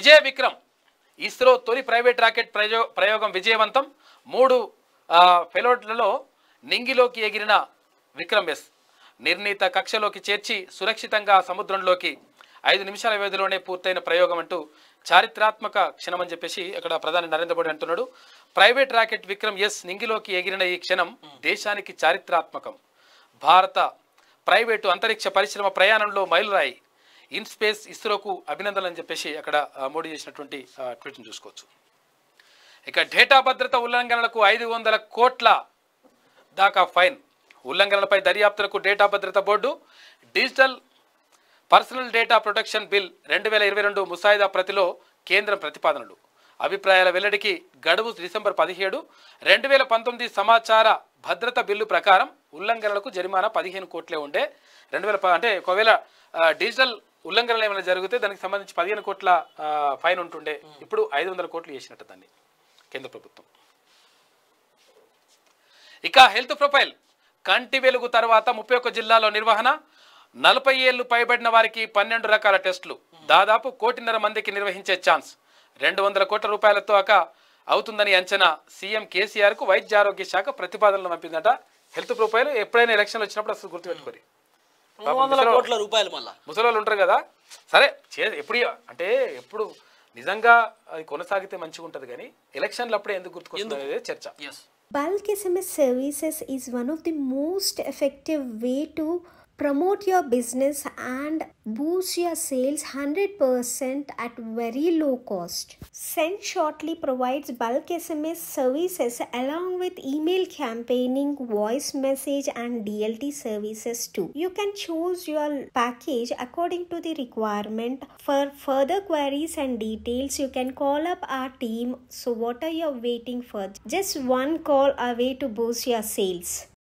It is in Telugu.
విజయ విక్రమ్ ఇస్రో తొలి ప్రైవేట్ రాకెట్ ప్రయో ప్రయోగం విజయవంతం మూడు ఆ, పెలోట్లలో నింగిలోకి ఎగిరిన విక్రమ్ ఎస్ నిర్ణీత కక్షలోకి చేర్చి సురక్షితంగా సముద్రంలోకి ఐదు నిమిషాల వ్యవధిలోనే పూర్తయిన ప్రయోగం అంటూ చారిత్రాత్మక క్షణం అని చెప్పేసి అక్కడ ప్రధాని నరేంద్ర మోడీ అంటున్నాడు ప్రైవేట్ రాకెట్ విక్రమ్ ఎస్ నింగిలోకి ఎగిరిన ఈ క్షణం దేశానికి చారిత్రాత్మకం భారత ప్రైవేటు అంతరిక్ష పరిశ్రమ ప్రయాణంలో మైలురాయి ఇన్ స్పేస్ ఇస్రోకు అభినందనలు అని చెప్పేసి అక్కడ ఆ, మోడీ చేసినటువంటి ఆ, ట్వీట్ని చూసుకోవచ్చు ఇక డేటా భద్రత ఉల్లంఘనలకు ఐదు వందల కోట్ల దాకా ఫైన్ ఉల్లంఘనలపై దర్యాప్తులకు డేటా భద్రత board digital personal data protection bill రెండు వేల ఇరవై రెండు ముసాయిదా ప్రతిలో కేంద్రం ప్రతిపాదనలు అభిప్రాయాల వెల్లడికి గడువు డిసెంబర్ పదిహేడు రెండు వేల పంతొమ్మిది సమాచార భద్రత బిల్లు ప్రకారం ఉల్లంఘనలకు జరిమానా పదిహేను కోట్లే ఉండే రెండు వేల ప- అంటే ఒకవేళ ఆ, డిజిటల్ ఉల్లంఘనలు ఏమైనా జరిగితే దానికి సంబంధించి పదిహేను కోట్ల ఆ, ఫైన్ ఉంటుండే ఇప్పుడు ఐదు వందల కోట్లు చేసినట్టు దాన్ని కేంద్ర ప్రభుత్వం ఇక హెల్త్ ప్రొఫైల్ కంటి వెలుగు తర్వాత ముప్పై ఒక్క జిల్లాలో నిర్వహణ నలభై ఏళ్లు పైబడిన వారికి పన్నెండు రకాల టెస్టులు దాదాపు కోటిన్నర మందికి నిర్వహించే ఛాన్స్ రెండు వందల కోట్ల రూపాయలతో అక అవుతుందని అంచనా సీఎం కేసీఆర్ కు వైద్య ఆరోగ్య శాఖ ప్రతిపాదనలు పంపిందట హెల్త్ ప్రొఫైల్ ఎప్పుడైనా ఎలక్షన్లు వచ్చినప్పుడు అసలు గుర్తుపెట్టుకోరి మూడు వందల కోట్ల రూపాయలు మళ్ళా ముసలి వాళ్ళు ఉంటారు కదా సరే చే ఎప్పుడు అంటే ఎప్పుడు నిజంగా అది కొనసాగితే మంచిగా ఉంటుంది కానీ ఎలక్షన్లు అప్పుడే ఎందుకు గుర్తుకొస్తుంది అనేది చర్చ ఎస్ Bulk SMS services is one of the most effective way to promote your business and boost your sales 100% at very low cost. Send Shortly provides bulk SMS services along with email campaigning, voice message and DLT services too. You can choose your package according to the requirement. For further queries and details, you can call up our team. So what are you waiting for? Just one call away to boost your sales.